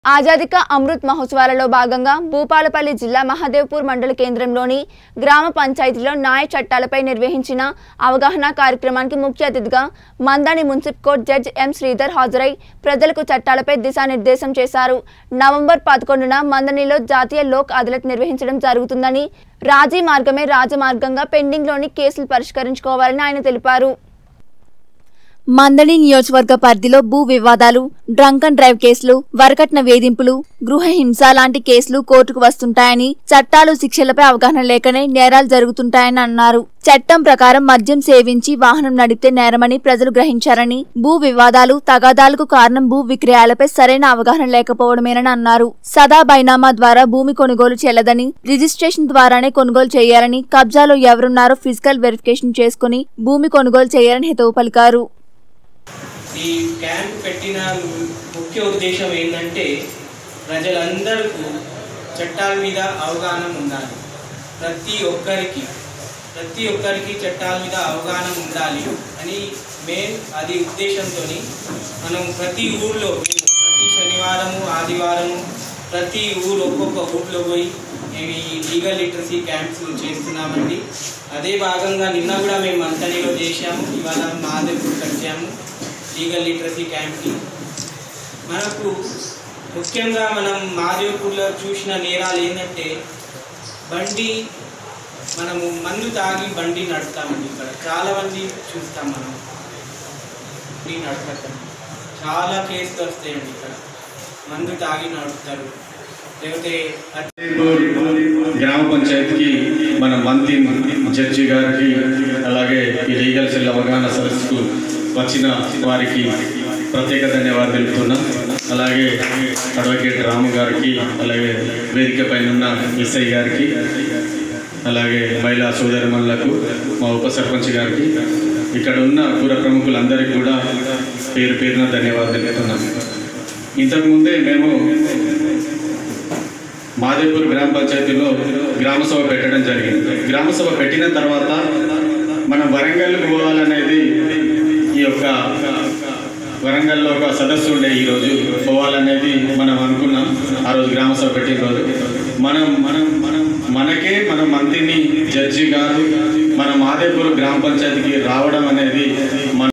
ఆజాదీ కా అమృత్ మహోత్సవాలలో భాగంగా భూపాలపల్లి జిల్లా మహదేవ్పూర్ మండల కేంద్రంలోని గ్రామ పంచాయతీలో న్యాయ చట్టాలపై నిర్వహించిన అవగాహన కార్యక్రమానికి ముఖ్య అతిథిగా మందాని మున్సిప్ కోర్ట్ జడ్జ్ ఎం శ్రీధర్ హాజరై ప్రజలకు చట్టాలపై దిశానిర్దేశం చేశారు నవంబర్ పదకొండున మందనిలో జాతీయ లోక్ అదాలత్ నిర్వహించడం జరుగుతుందని రాజీ మార్గమే రాజమార్గంగా పెండింగ్లోని కేసులు పరిష్కరించుకోవాలని ఆయన తెలిపారు మందడి నియోజకవర్గ పరిధిలో భూ వివాదాలు డ్రంక్ అండ్ డ్రైవ్ కేసులు వరకట్న వేధింపులు గృహ హింస లాంటి కేసులు కోర్టుకు వస్తుంటాయని చట్టాలు శిక్షలపై అవగాహన లేకనే నేరాలు జరుగుతుంటాయని అన్నారు చట్టం ప్రకారం మద్యం సేవించి వాహనం నడిపితే నేరమని ప్రజలు గ్రహించారని భూ వివాదాలు తగాదాలకు కారణం భూ విక్రయాలపై సరైన అవగాహన లేకపోవడమేనని అన్నారు సదా బైనామా ద్వారా భూమి కొనుగోలు చెల్లదని రిజిస్ట్రేషన్ ద్వారానే కొనుగోలు చేయాలని కబ్జాలో ఎవరున్నారో ఫిజికల్ వెరిఫికేషన్ చేసుకుని భూమి కొనుగోలు చేయాలని హితవు పలికారు ఈ క్యాంప్ పెట్టిన ముఖ్య ఉద్దేశం ఏంటంటే ప్రజలందరికీ చట్టాల మీద అవగాహన ఉండాలి ప్రతి ఒక్కరికి ప్రతి ఒక్కరికి చట్టాల మీద అవగాహన ఉండాలి అని మెయిన్ అది ఉద్దేశంతో మనం ప్రతి ఊర్లో మేము ప్రతి శనివారము ఆదివారము ప్రతి ఊరు ఒక్కొక్క ఊర్లో పోయి మేము ఈ లీగల్ లిటరసీ క్యాంప్స్ చేస్తున్నామండి అదే భాగంగా నిన్న కూడా మేము మంతనిలో చేశాము ఇవాళ మా దగ్గరకు వచ్చాము లీగల్ లిటరసీ క్యాంప్కి మనకు ముఖ్యంగా మనం మాదేవ్పూర్లో చూసిన నేరాలు ఏంటంటే బండి మనము మందు తాగి బండి నడుపుతామండి ఇక్కడ చాలా మంది చూస్తాం మనం బండి నడపటం చాలా కేసులు వస్తాయండి ఇక్కడ మందు తాగి నడుపుతారు లేకపోతే గ్రామ పంచాయతీకి మన మంత్రి జడ్జి గారికి అలాగే ఈ లీగల్ సెల్ అవగాహన సదస్సుకు వచ్చిన వారికి ప్రత్యేక ధన్యవాదాలు తెలుపుతున్నాం అలాగే అడ్వకేట్ రాము గారికి అలాగే వేదిక పైన ఉన్న ఎస్ఐ గారికి అలాగే మహిళా సోదరిమణులకు మా ఉప సర్పంచ్ గారికి ఇక్కడ ఉన్న పుర ప్రముఖులందరికీ కూడా పేరు పేరున ధన్యవాదాలు తెలుపుతున్నాం ఇంతకుముందే మేము మాదేపూర్ గ్రామ పంచాయతీలో గ్రామ సభ పెట్టడం జరిగింది గ్రామ సభ పెట్టిన తర్వాత మనం వరంగల్కి పోవాలనేది ఈ యొక్క వరంగల్లో ఒక సదస్సు ఉండే ఈరోజు పోవాలనేది మనం అనుకున్నాం ఆ రోజు గ్రామ సభ పెట్టిన రోజు మనం మనం మనం మనకే మన మంత్రిని జడ్జి గారు మన మాదేపూర్ గ్రామ పంచాయతీకి రావడం అనేది మన